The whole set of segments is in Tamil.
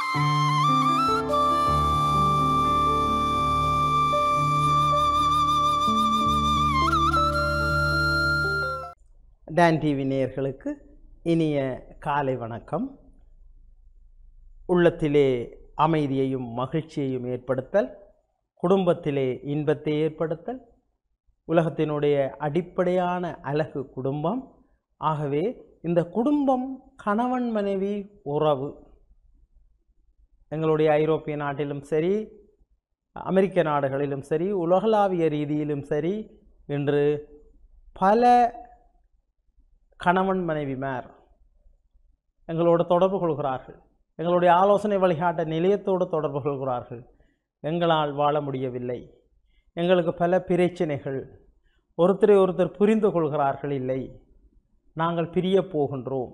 டான் டிவி நேயர்களுக்கு இனிய காலை வணக்கம் உள்ளத்திலே அமைதியையும் மகிழ்ச்சியையும் ஏற்படுத்தல் குடும்பத்திலே இன்பத்தை ஏற்படுத்தல் உலகத்தினுடைய அடிப்படையான அழகு குடும்பம் ஆகவே இந்த குடும்பம் கணவன் மனைவி உறவு எங்களுடைய ஐரோப்பிய நாட்டிலும் சரி அமெரிக்க நாடுகளிலும் சரி உலகளாவிய ரீதியிலும் சரி இன்று பல கணவன் மனைவிமார் எங்களோடு தொடர்பு கொள்கிறார்கள் எங்களுடைய ஆலோசனை வழிகாட்ட நிலையத்தோடு தொடர்பு கொள்கிறார்கள் எங்களால் வாழ முடியவில்லை எங்களுக்கு பல பிரச்சனைகள் ஒருத்தரை ஒருத்தர் புரிந்து கொள்கிறார்கள் இல்லை நாங்கள் பிரியப் போகின்றோம்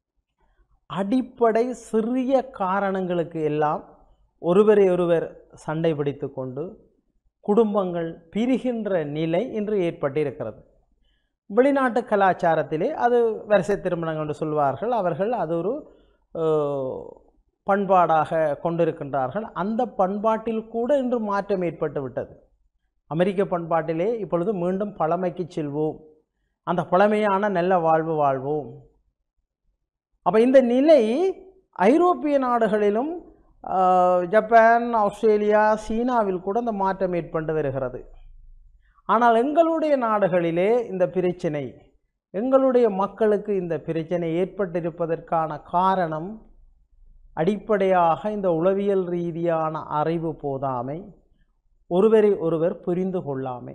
அடிப்படை சிறிய காரணங்களுக்கு எல்லாம் ஒருவரை ஒருவர் சண்டை பிடித்து கொண்டு குடும்பங்கள் பிரிகின்ற நிலை இன்று ஏற்பட்டிருக்கிறது வெளிநாட்டு கலாச்சாரத்திலே அது வரிசை திருமணங்கள் என்று சொல்வார்கள் அவர்கள் அது ஒரு அஹ், பண்பாடாக கொண்டிருக்கின்றார்கள் அந்த பண்பாட்டில் கூட இன்று மாற்றம் ஏற்பட்டு விட்டது அமெரிக்க பண்பாட்டிலே இப்பொழுது மீண்டும் பழமைக்கு செல்வோம் அந்த பழமையான நல்ல வாழ்வு வாழ்வோம் அப்போ இந்த நிலை ஐரோப்பிய நாடுகளிலும் ஆஹ், ஜப்பான் ஆஸ்திரேலியா சீனாவில் கூட இந்த மாற்றம் ஏற்பட்டு வருகிறது ஆனால் எங்களுடைய நாடுகளிலே இந்த பிரச்சனை எங்களுடைய மக்களுக்கு இந்த பிரச்சனை ஏற்பட்டிருப்பதற்கான காரணம் அடிப்படையாக இந்த உளவியல் ரீதியான அறிவு போதாமை ஒருவரை ஒருவர் புரிந்து கொள்ளாமை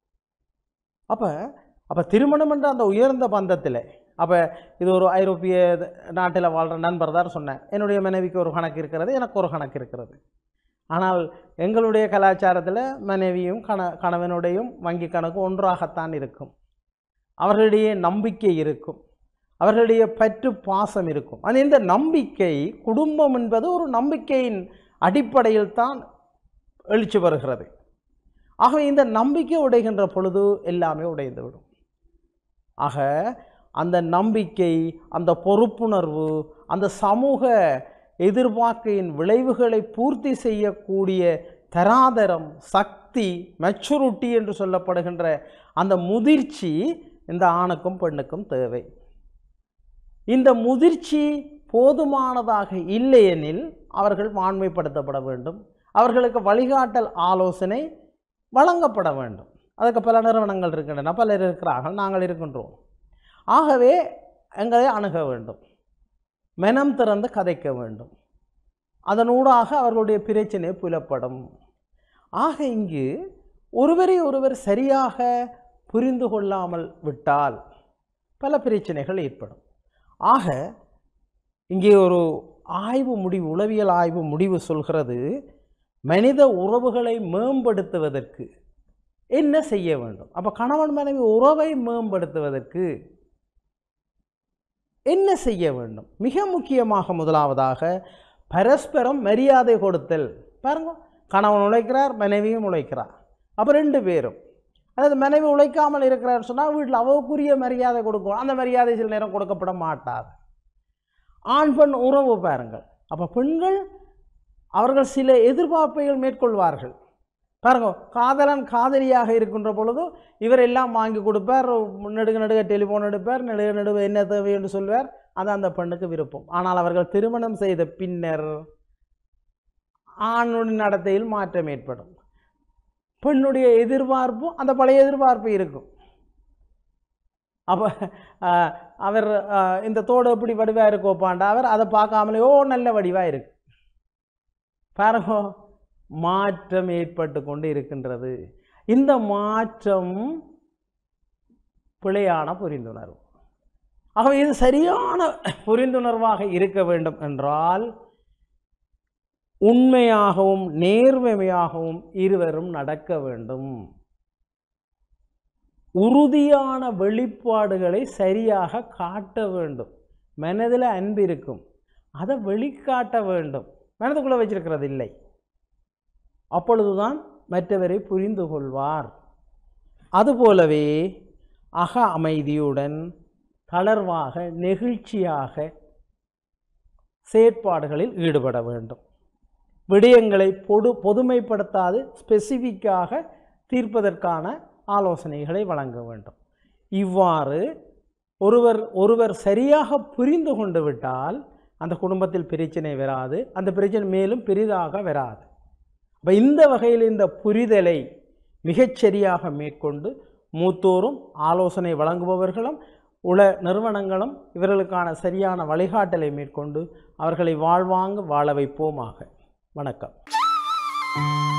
அப்போ அப்போ திருமணம் என்ற அந்த உயர்ந்த பந்தத்தில் அப்போ இது ஒரு ஐரோப்பிய நாட்டில் வாழ்கிற நண்பர் தான் சொன்னேன் என்னுடைய மனைவிக்கு ஒரு கணக்கு இருக்கிறது எனக்கு ஒரு கணக்கு இருக்கிறது ஆனால் எங்களுடைய கலாச்சாரத்தில் மனைவியும் கண கணவனுடையும் வங்கி கணக்கு ஒன்றாகத்தான் இருக்கும் அவர்களிடையே நம்பிக்கை இருக்கும் அவர்களுடைய பற்று பாசம் இருக்கும் ஆனால் இந்த நம்பிக்கை குடும்பம் என்பது ஒரு நம்பிக்கையின் அடிப்படையில் தான் எழுச்சி வருகிறது ஆகவே இந்த நம்பிக்கை உடைகின்ற பொழுது எல்லாமே உடைந்து விடும் ஆக அந்த நம்பிக்கை அந்த பொறுப்புணர்வு அந்த சமூக எதிர்பார்க்கையின் விளைவுகளை பூர்த்தி செய்யக்கூடிய தராதரம் சக்தி மெச்சூரிட்டி என்று சொல்லப்படுகின்ற அந்த முதிர்ச்சி இந்த ஆணுக்கும் பெண்ணுக்கும் தேவை இந்த முதிர்ச்சி போதுமானதாக இல்லையெனில் அவர்கள் மாண்மைப்படுத்தப்பட வேண்டும் அவர்களுக்கு வழிகாட்டல் ஆலோசனை வழங்கப்பட வேண்டும் அதுக்கு பல நிறுவனங்கள் இருக்கின்றன பலர் இருக்கிறார்கள் நாங்கள் இருக்கின்றோம் ஆகவே எங்களை அணுக வேண்டும் மனம் திறந்து கதைக்க வேண்டும் அதனூடாக அவர்களுடைய பிரச்சனை புலப்படும் ஆக இங்கு ஒருவரை ஒருவர் சரியாக புரிந்து கொள்ளாமல் விட்டால் பல பிரச்சனைகள் ஏற்படும் ஆக இங்கே ஒரு ஆய்வு முடிவு உளவியல் ஆய்வு முடிவு சொல்கிறது மனித உறவுகளை மேம்படுத்துவதற்கு என்ன செய்ய வேண்டும் அப்போ கணவன் மனைவி உறவை மேம்படுத்துவதற்கு என்ன செய்ய வேண்டும் மிக முக்கியமாக முதலாவதாக பரஸ்பரம் மரியாதை கொடுத்தல் பாருங்க கணவன் உழைக்கிறார் மனைவியும் உழைக்கிறார் அப்போ ரெண்டு பேரும் அதாவது மனைவி உழைக்காமல் இருக்கிறார் சொன்னால் வீட்டில் அவக்குரிய மரியாதை கொடுக்கும் அந்த மரியாதை சில நேரம் கொடுக்கப்பட மாட்டாது ஆண் பெண் உறவு பாருங்கள் அப்போ பெண்கள் அவர்கள் சில எதிர்பார்ப்பைகள் மேற்கொள்வார்கள் பாருங்க காதலன் காதலியாக இருக்கின்ற பொழுது இவர் எல்லாம் வாங்கி கொடுப்பார் நெடுக நெடுக டெலிஃபோன் எடுப்பார் நெடுக நெடுக என்ன தேவை என்று சொல்வார் அது அந்த பெண்ணுக்கு விருப்பம் ஆனால் அவர்கள் திருமணம் செய்த பின்னர் ஆணுடைய நடத்தையில் மாற்றம் ஏற்படும் பெண்ணுடைய எதிர்பார்ப்பும் அந்த பழைய எதிர்பார்ப்பு இருக்கும் அப்போ அவர் ஆஹ், இந்த தோடு எப்படி வடிவாக இருக்கோப்பாண்டா அவர் அதை பார்க்காமலே ஓ நல்ல வடிவாக இருக்கு பாருங்க மாற்றம் ஏற்பட்டு கொண்டு இருக்கின்றது இந்த மாற்றம் பிழையான புரிந்துணர்வு ஆகவே இது சரியான புரிந்துணர்வாக இருக்க வேண்டும் என்றால் உண்மையாகவும் நேர்மையாகவும் இருவரும் நடக்க வேண்டும் உறுதியான வெளிப்பாடுகளை சரியாக காட்ட வேண்டும் மனதில் அன்பு இருக்கும் அதை வெளிக்காட்ட வேண்டும் மனதுக்குள்ளே வச்சிருக்கிறது இல்லை அப்பொழுதுதான் மற்றவரை புரிந்து கொள்வார் அதுபோலவே அக அமைதியுடன் தளர்வாக நெகிழ்ச்சியாக செயற்பாடுகளில் ஈடுபட வேண்டும் விடயங்களை பொது பொதுமைப்படுத்தாது ஸ்பெசிஃபிக்காக தீர்ப்பதற்கான ஆலோசனைகளை வழங்க வேண்டும் இவ்வாறு ஒருவர் ஒருவர் சரியாக புரிந்து கொண்டு விட்டால் அந்த குடும்பத்தில் பிரச்சனை வராது அந்த பிரச்சனை மேலும் பெரிதாக வராது அப்போ இந்த வகையில் இந்த புரிதலை மிகச்சரியாக மேற்கொண்டு மூத்தோரும் ஆலோசனை வழங்குபவர்களும் உள நிறுவனங்களும் இவர்களுக்கான சரியான வழிகாட்டலை மேற்கொண்டு அவர்களை வாழ்வாங்க வாழ வைப்போமாக வணக்கம்